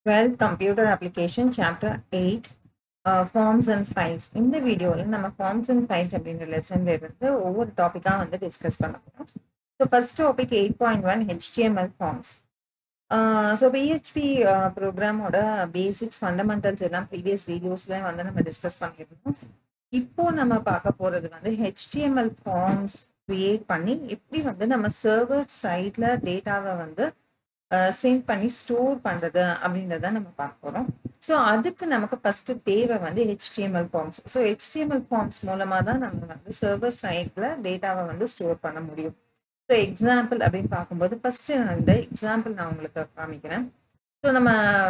12 computer application chapter eight forms and files இந்த வீடியோவில் நம்ம ஃபார்ம்ஸ் அண்ட் ஃபைல்ஸ் அப்படின்ற லெசன்ல இருந்து ஒவ்வொரு டாப்பிக்காக வந்து டிஸ்கஸ் பண்ண போகிறோம் so first topic eight point one HTML forms so PHP ப்ரோக்ராமோட பேசிக்ஸ் ஃபண்டமெண்டல்ஸ் எல்லாம் ப்ரீவியஸ் வீடியோஸ்ல வந்து நம்ம டிஸ்கஸ் பண்ணியிருந்தோம் இப்போ நம்ம பார்க்க போறது வந்து ஹெச்டிஎம்எல் ஃபார்ம்ஸ் கிரியேட் பண்ணி எப்படி வந்து நம்ம சர்வர் சைட்ல டேட்டாவை வந்து சென்ட் பண்ணி ஸ்டோர் பண்றது அப்படின்றத நம்ம பார்க்க போறோம் ஸோ அதுக்கு நமக்கு ஃபர்ஸ்ட் தேவை வந்து HTML forms so HTML forms மூலமா தான் நம்ம வந்து சர்வர் சைட்ல டேட்டாவை வந்து ஸ்டோர் பண்ண முடியும் ஸோ எக்ஸாம்பிள் அப்படின்னு பார்க்கும்போது ஃபர்ஸ்ட் இந்த எக்ஸாம்பிள் நான் உங்களுக்கு காமிக்கிறேன் ஸோ நம்ம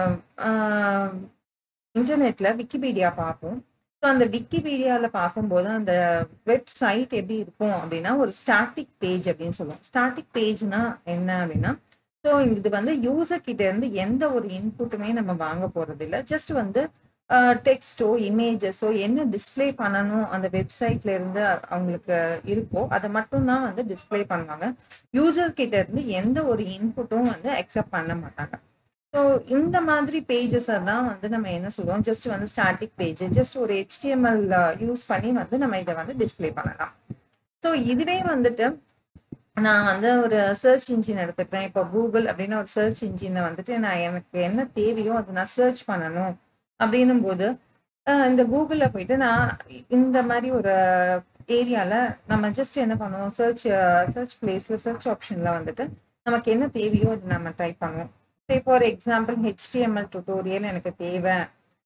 இன்டர்நெட்ல விக்கிபீடியா பார்ப்போம் ஸோ அந்த விக்கிபீடியாவில் பார்க்கும்போது அந்த வெப்சைட் எப்படி இருக்கும் அப்படின்னா ஒரு ஸ்டாட்டிக் பேஜ் அப்படின்னு சொல்லுவோம் ஸ்டாட்டிக் பேஜ்னா என்ன அப்படின்னா ஸோ இது வந்து யூசர் கிட்ட இருந்து எந்த ஒரு இன்புட்டுமே நம்ம வாங்க போறது இல்லை ஜஸ்ட் வந்து டெக்ஸ்டோ இமேஜஸோ என்ன டிஸ்பிளே பண்ணணும் அந்த வெப்சைட்ல இருந்து அவங்களுக்கு இருக்கோ அதை மட்டும்தான் வந்து டிஸ்பிளே பண்ணுவாங்க யூசர் கிட்ட இருந்து எந்த ஒரு இன்புட்டும் வந்து அக்செப்ட் பண்ண மாட்டாங்க ஸோ இந்த மாதிரி பேஜஸ் தான் வந்து நம்ம என்ன சொல்லுவோம் ஜஸ்ட் வந்து ஸ்டாட்டிக் பேஜ் ஜஸ்ட் ஒரு ஹெச்டிஎம்எல் யூஸ் பண்ணி வந்து நம்ம இதை வந்து டிஸ்பிளே பண்ணலாம் ஸோ இதுவே வந்துட்டு நான் வந்து ஒரு சர்ச் இன்ஜின் எடுத்துக்கிறேன் இப்போ கூகுள் அப்படின்னு ஒரு சர்ச் இன்ஜினை வந்துட்டு நான் எனக்கு என்ன தேவையோ அதை நான் சர்ச் பண்ணணும் அப்படின்னும் போது இந்த கூகுளில் போயிட்டு நான் இந்த மாதிரி ஒரு ஏரியாவில் நம்ம ஜஸ்ட் என்ன பண்ணுவோம் சர்ச் சர்ச் பிளேஸில் சர்ச் ஆப்ஷனில் வந்துட்டு நமக்கு என்ன தேவையோ அது நம்ம டைப் பண்ணுவோம் say for example HTML tutorial எனக்கு தேவை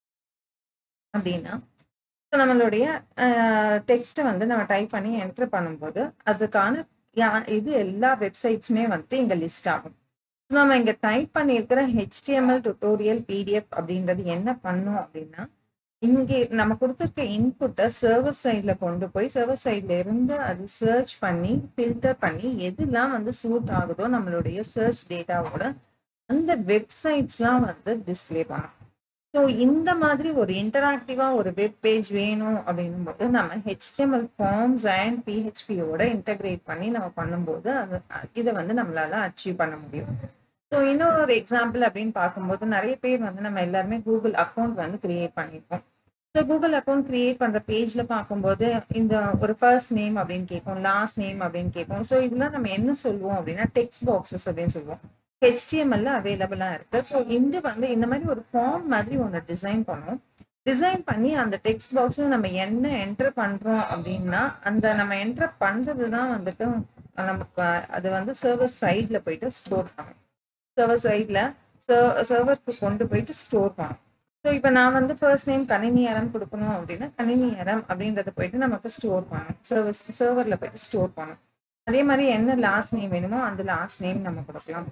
அப்படின்னா நம்மளுடைய டெக்ஸ்ட்டை வந்து நம்ம டைப் பண்ணி என்ட்ரு பண்ணும்போது அதுக்கான இது எல்லா வெப்சைட்ஸுமே வந்து இங்கே லிஸ்ட் ஆகும் நம்ம இங்க டைப் பண்ணியிருக்கிற ஹெச்டிஎம்எல் டுட்டோரியல் பிடிஎஃப் அப்படின்றது என்ன பண்ணும் அப்படின்னா இங்கே நம்ம கொடுத்துருக்க இன்புட்டை சர்வர் சைட்ல கொண்டு போய் சர்வர் சைட்ல இருந்து அது சர்ச் பண்ணி ஃபில்டர் பண்ணி எதுலாம் வந்து சூட் ஆகுதோ நம்மளுடைய சர்ச் டேட்டாவோட அந்த வெப்சைட்ஸ்லாம் வந்து டிஸ்பிளே பண்ணும் ஸோ இந்த மாதிரி ஒரு இன்டராக்டிவா ஒரு வெப் பேஜ் வேணும் அப்படின்னும் போது நம்ம ஹெச்டிஎம்எல் ஃபார்ம்ஸ் அண்ட் பிஹெச்பியோட இன்டகிரேட் பண்ணி நம்ம பண்ணும்போது அது இதை வந்து நம்மளால அச்சீவ் பண்ண முடியும் ஸோ இன்னொரு ஒரு எக்ஸாம்பிள் அப்படின்னு பார்க்கும்போது நிறைய பேர் வந்து நம்ம எல்லாருமே கூகுள் அக்கௌண்ட் வந்து கிரியேட் பண்ணியிருக்கோம் ஸோ கூகுள் அக்கௌண்ட் கிரியேட் பண்ற பேஜ்ல பார்க்கும்போது இந்த ஒரு ஃபர்ஸ்ட் நேம் அப்படின்னு கேட்போம் லாஸ்ட் நேம் அப்படின்னு கேட்போம் ஸோ இதெல்லாம் நம்ம என்ன சொல்லுவோம் அப்படின்னா டெக்ஸ்ட் பாக்ஸஸ் அப்படின்னு சொல்லுவோம் ஹெச்டிஎம்எல்ல அவைலபிளா இருக்கு ஸோ இந்த வந்து இந்த மாதிரி ஒரு ஃபார்ம் மாதிரி ஒன்று டிசைன் பண்ணோம் டிசைன் பண்ணி அந்த டெக்ஸ்ட் பாக்ஸ் நம்ம என்ன என்டர் பண்றோம் அப்படின்னா அந்த நம்ம என்டர் பண்றது தான் வந்துட்டு நமக்கு அது வந்து சர்வர் சைட்ல போயிட்டு ஸ்டோர் பண்ணும் சர்வர் சைட்ல சர்வருக்கு கொண்டு போயிட்டு ஸ்டோர் பண்ணும் ஸோ இப்போ நான் வந்து ஃபர்ஸ்ட் நேம் கணினி அறம் கொடுக்கணும் அப்படின்னா கணினி அறம் அப்படின்றத போயிட்டு நமக்கு ஸ்டோர் பண்ணும் சர்வர் சர்வர்ல போயிட்டு ஸ்டோர் பண்ணும் அதே மாதிரி என்ன லாஸ்ட் நேம் வேணுமோ அந்த லாஸ்ட் நேம் நம்ம கொடுக்கலாம்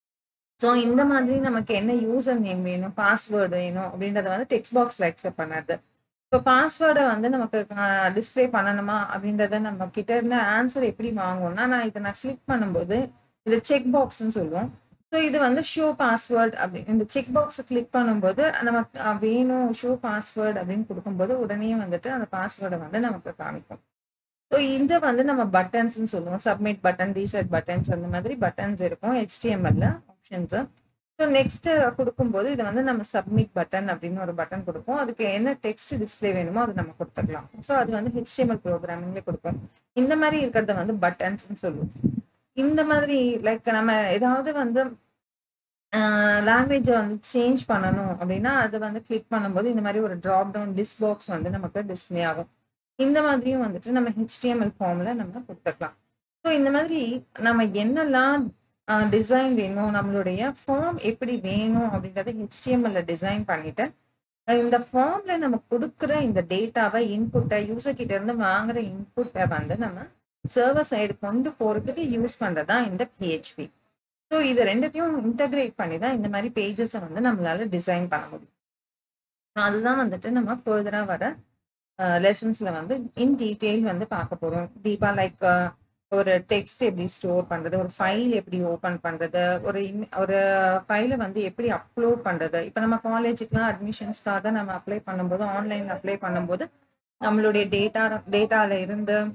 ஸோ இந்த மாதிரி நமக்கு என்ன யூசர் நேம் வேணும் பாஸ்வேர்டு வேணும் அப்படின்றத வந்து டெக்ஸ்ட் பாக்ஸ்ல அக்செப்ட் பண்ணாது இப்போ பாஸ்வேர்டை வந்து நமக்கு டிஸ்பிளே பண்ணணுமா அப்படின்றத நம்ம கிட்ட இருந்த ஆன்சர் எப்படி வாங்குவோம்னா நான் இதை நான் கிளிக் பண்ணும்போது இது செக் பாக்ஸ்ன்னு சொல்லுவோம் ஸோ இது வந்து ஷோ பாஸ்வேர்ட் அப்படி இந்த செக் பாக்ஸை கிளிக் பண்ணும்போது நமக்கு வேணும் ஷோ பாஸ்வேர்டு அப்படின்னு கொடுக்கும்போது உடனே வந்துட்டு அந்த பாஸ்வேர்டை வந்து நமக்கு காமிக்கும் ஸோ இந்த வந்து நம்ம பட்டன்ஸ்னு சொல்லுவோம் சப்மிட் பட்டன் ரீசெட் பட்டன்ஸ் அந்த மாதிரி பட்டன்ஸ் இருக்கும் ஹெச்டிஎம்எல்ல ஆப்ஷன்ஸ் ஸோ நெக்ஸ்ட் கொடுக்கும்போது இதை வந்து நம்ம சப்மிட் பட்டன் அப்படின்னு ஒரு பட்டன் கொடுப்போம் அதுக்கு என்ன டெக்ஸ்ட் டிஸ்பிளே வேணுமோ அது நம்ம கொடுத்துக்கலாம் ஸோ அது வந்து ஹெச்டிஎம்எல் ப்ரோக்ராமிங்ல கொடுப்போம் இந்த மாதிரி இருக்கிறத வந்து பட்டன்ஸ்னு சொல்லுவோம் இந்த மாதிரி லைக் நம்ம ஏதாவது வந்து லாங்குவேஜை வந்து சேஞ்ச் பண்ணணும் அப்படின்னா அதை வந்து கிளிக் பண்ணும்போது இந்த மாதிரி ஒரு ட்ராப் டவுன் டிஸ் பாக்ஸ் வந்து நமக்கு டிஸ்பிளே ஆகும் இந்த மாதிரியும் வந்துட்டு நம்ம ஹெச்டிஎம்எல் ஃபார்ம்ல நம்ம கொடுத்துக்கலாம் ஸோ இந்த மாதிரி நம்ம என்னெல்லாம் டிசைன் வேணும் நம்மளுடைய ஃபார்ம் எப்படி வேணும் அப்படின்றத ஹெச்டிஎம்எல்ல டிசைன் பண்ணிட்டு இந்த ஃபார்ம்ல நம்ம கொடுக்குற இந்த டேட்டாவை இன்புட்டை யூசர் கிட்ட இருந்து வாங்குற இன்புட்டை வந்து நம்ம சர்வர் சைடு கொண்டு போறதுக்கு யூஸ் பண்றதா இந்த பிஹெச்பி ஸோ இது ரெண்டுத்தையும் இன்டகிரேட் பண்ணி தான் இந்த மாதிரி பேஜஸை வந்து நம்மளால டிசைன் பண்ண முடியும் அதுதான் வந்துட்டு நம்ம ஃபர்தரா வர லெசன்ஸ்ல வந்து இன் டீட்டெயில் வந்து பார்க்க போறோம் டீப்பா லைக் ஒரு டெக்ஸ்ட் எப்படி ஸ்டோர் பண்றது ஒரு ஃபைல் எப்படி ஓபன் பண்றது ஒரு ஒரு ஃபைலை வந்து எப்படி அப்லோட் பண்றது இப்போ நம்ம காலேஜுக்குலாம் அட்மிஷன்ஸ்க்காக நம்ம அப்ளை பண்ணும்போது ஆன்லைன்ல அப்ளை பண்ணும்போது நம்மளுடைய டேட்டா டேட்டால இருந்து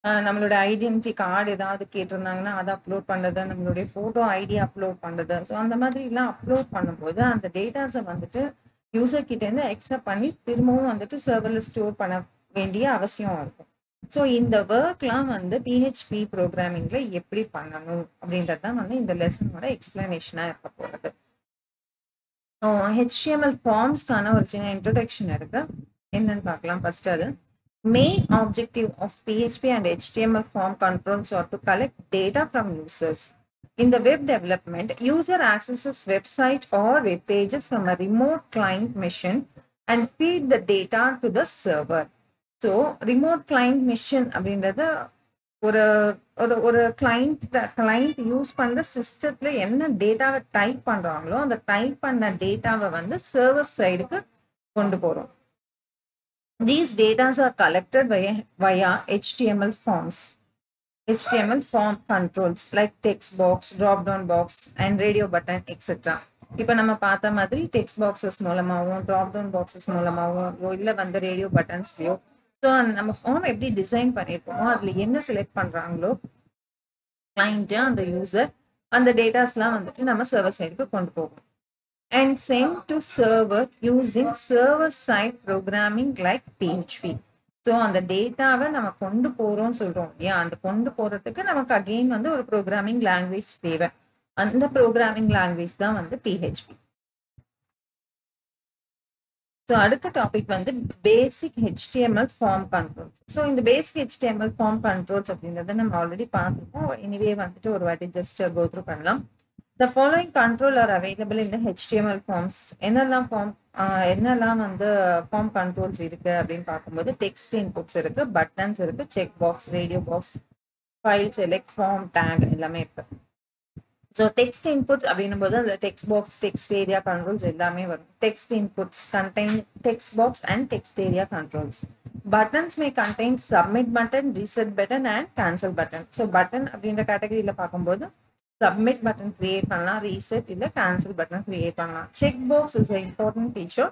அஹ் நம்மளோட ஐடென்டிட்டி கார்டு ஏதாவது கேட்டிருந்தாங்கன்னா அதை அப்லோட் பண்ணுறது நம்மளுடைய ஃபோட்டோ ஐடி அப்லோட் பண்ணுறது ஸோ அந்த மாதிரி எல்லாம் அப்லோட் பண்ணும்போது அந்த டேட்டாஸை வந்துட்டு யூசர் கிட்ட இருந்து எக்ஸப்ட் பண்ணி திரும்பவும் வந்துட்டு சர்வரில் ஸ்டோர் பண்ண வேண்டிய அவசியம் இருக்கும் ஸோ இந்த ஒர்க்லாம் வந்து பிஹெச்பி ப்ரோக்ராமிங்ல எப்படி பண்ணணும் அப்படின்றது தான் வந்து இந்த லெசனோட எக்ஸ்பிளனேஷனாக இருக்க போகிறது ஹெச்டிஎம்எல் ஃபார்ம்ஸ்க்கான ஒரு சின்ன இன்ட்ரடக்ஷன் இருக்கு என்னன்னு பார்க்கலாம் ஃபர்ஸ்ட் அது main objective of PHP and HTML form controls are to collect data from users. In the web development, user accesses website or web pages from a remote client machine and feed the data to the server. So, remote client machine அப்படின்றது ஒரு ஒரு ஒரு client client use பண்ற சிஸ்டத்துல என்ன டேட்டாவை type பண்றாங்களோ அந்த டைப் பண்ண டேட்டாவை வந்து சர்வர் சைடுக்கு கொண்டு போறோம் These data are collected via, via HTML forms. HTML form controls like text box, drop down box, and radio button, etc. இப்போ நம்ம பார்த்த மாதிரி டெக்ஸ்ட் பாக்ஸஸ் மூலமாகவும் ட்ராப் டவுன் பாக்ஸஸ் மூலமாகவும் இல்லை வந்து ரேடியோ பட்டன்ஸ்லையோ ஸோ நம்ம ஃபார்ம் எப்படி டிசைன் பண்ணியிருக்கோமோ அதில் என்ன செலக்ட் பண்ணுறாங்களோ கிளைண்ட்டு அந்த யூசர் அந்த டேட்டாஸ்லாம் வந்துட்டு நம்ம சர்வர் சைடுக்கு கொண்டு போவோம் and sent to server using server side programming like PHP. So அந்த டேட்டாவை நம்ம கொண்டு போறோம்னு சொல்றோம் இல்லையா அந்த கொண்டு போறதுக்கு நமக்கு அகெயின் வந்து ஒரு ப்ரோக்ராமிங் லாங்குவேஜ் தேவை அந்த ப்ரோக்ராமிங் லாங்குவேஜ் தான் வந்து பிஹெச்பி ஸோ அடுத்த டாபிக் வந்து basic HTML form controls so இந்த பேசிக் ஹெச்டிஎம்எல் ஃபார்ம் கண்ட்ரோல்ஸ் அப்படின்றத நம்ம ஆல்ரெடி பார்த்துருக்கோம் எனிவே வந்துட்டு ஒரு வாட்டி ஜஸ்ட் கோத்ரூ பண்ணலாம் The following control are available in the HTML forms. என்னெல்லாம் ஃபார்ம் என்னெல்லாம் வந்து ஃபார்ம் கண்ட்ரோல்ஸ் இருக்கு அப்படின்னு பார்க்கும்போது டெக்ஸ்ட் இன்புட்ஸ் இருக்கு பட்டன்ஸ் இருக்கு check box radio box file select form tag எல்லாமே இருக்கு ஸோ டெக்ஸ்ட் இன்புட்ஸ் அப்படின்னும் போது அதில் text box text area controls எல்லாமே வரும் text inputs contain text box and text area controls buttons may contain submit button reset button and cancel button so button அப்படின்ற கேட்டகரியில் பார்க்கும்போது சப்மிட் பட்டன் கிரியேட் பண்ணலாம் reset இல்ல கேன்சல் பட்டன் கிரியேட் பண்ணலாம் check box is important feature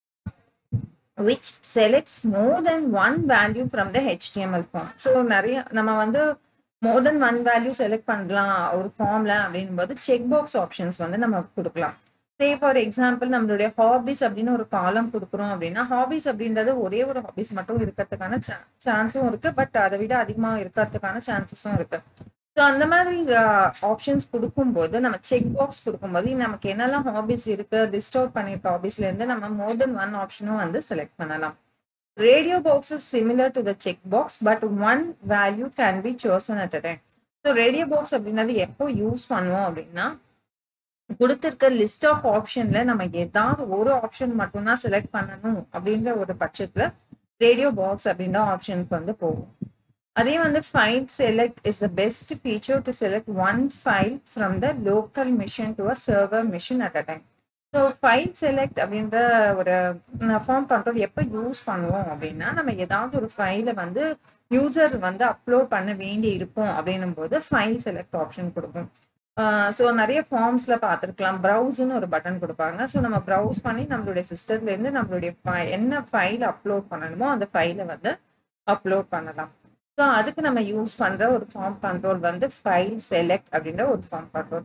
which selects more than one value from the HTML form so நிறைய நம்ம வந்து more than one value select பண்ணலாம் ஒரு ஃபார்ம்ல அப்படின்னும் போது செக் பாக்ஸ் ஆப்ஷன்ஸ் வந்து நம்ம கொடுக்கலாம் சே ஃபார் எக்ஸாம்பிள் நம்மளுடைய ஹாபிஸ் அப்படின்னு ஒரு காலம் கொடுக்குறோம் அப்படின்னா ஹாபிஸ் அப்படின்றது ஒரே ஒரு ஹாபிஸ் மட்டும் இருக்கிறதுக்கான சான்ஸும் இருக்கு பட் அதை விட அதிகமாக இருக்கிறதுக்கான சான்சஸும் இருக்கு ஸோ அந்த மாதிரி ஆப்ஷன்ஸ் கொடுக்கும்போது நம்ம செக் பாக்ஸ் கொடுக்கும்போது நமக்கு என்னெல்லாம் ஹாபிஸ் இருக்கு லிஸ்ட் அவுட் பண்ணியிருக்க ஹாபிஸ்ல இருந்து நம்ம மோர் தென் ஒன் ஆப்ஷனும் வந்து செலக்ட் பண்ணலாம் radio box is similar to the check box but one value can be chosen at a time so radio box அப்படின்றது எப்போ யூஸ் பண்ணுவோம் அப்படின்னா கொடுத்திருக்க லிஸ்ட் ஆஃப் ஆப்ஷன்ல நம்ம ஏதாவது ஒரு ஆப்ஷன் மட்டும்தான் செலக்ட் பண்ணணும் அப்படின்ற ஒரு பட்சத்துல ரேடியோ பாக்ஸ் அப்படின்ற ஆப்ஷனுக்கு வந்து போகும் அதே வந்து file select is the best feature to select one file from the local machine to a server machine at a time so file select அப்படின்ற ஒரு ஃபார்ம் கண்ட்ரோல் எப்போ யூஸ் பண்ணுவோம் அப்படின்னா நம்ம ஏதாவது ஒரு ஃபைலை வந்து யூசர் வந்து அப்லோட் பண்ண வேண்டி இருக்கும் அப்படின்னும் போது ஃபைல் செலக்ட் ஆப்ஷன் கொடுக்கும் ஸோ நிறைய ஃபார்ம்ஸ்ல பார்த்துருக்கலாம் ப்ரௌஸ்னு ஒரு பட்டன் கொடுப்பாங்க ஸோ நம்ம ப்ரௌஸ் பண்ணி நம்மளுடைய சிஸ்டத்துல இருந்து நம்மளுடைய என்ன ஃபைல் அப்லோட் பண்ணணுமோ அந்த ஃபைலை வந்து அப்லோட் பண்ணலாம் ஸோ அதுக்கு நம்ம யூஸ் பண்ற ஒரு ஃபார்ம் கண்ட்ரோல் வந்து ஃபைல் செலக்ட் அப்படின்ற ஒரு form control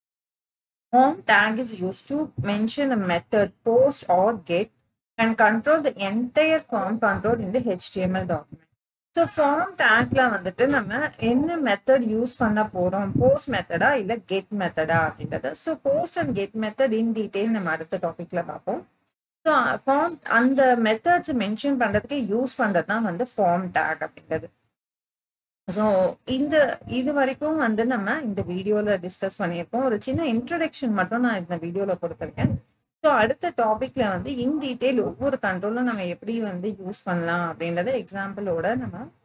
Form tag is used to mention a method, post or get and control the entire form control in the HTML document. So ஃபார்ம் டேக்ல வந்துட்டு நம்ம என்ன மெத்தட் யூஸ் பண்ண போறோம் போஸ்ட் மெத்தடா இல்ல கெட் மெத்தடா அப்படின்றது so post and get method in detail நம்ம அடுத்த டாபிக்ல பார்ப்போம் ஸோ ஃபார்ம் அந்த மெத்தட்ஸ் மென்ஷன் பண்றதுக்கு யூஸ் பண்றது தான் வந்து ஃபார்ம் டேக் அப்படின்றது ஸோ இந்த இது வரைக்கும் வந்து நம்ம இந்த வீடியோல டிஸ்கஸ் பண்ணியிருக்கோம் ஒரு சின்ன இன்ட்ரடக்ஷன் மட்டும் நான் இந்த வீடியோல கொடுத்துருக்கேன் ஸோ அடுத்த டாபிக்ல வந்து இன் டீட்டெயில் ஒவ்வொரு கண்ட்ரோலும் நம்ம எப்படி வந்து யூஸ் பண்ணலாம் அப்படின்றத எக்ஸாம்பிளோட நம்ம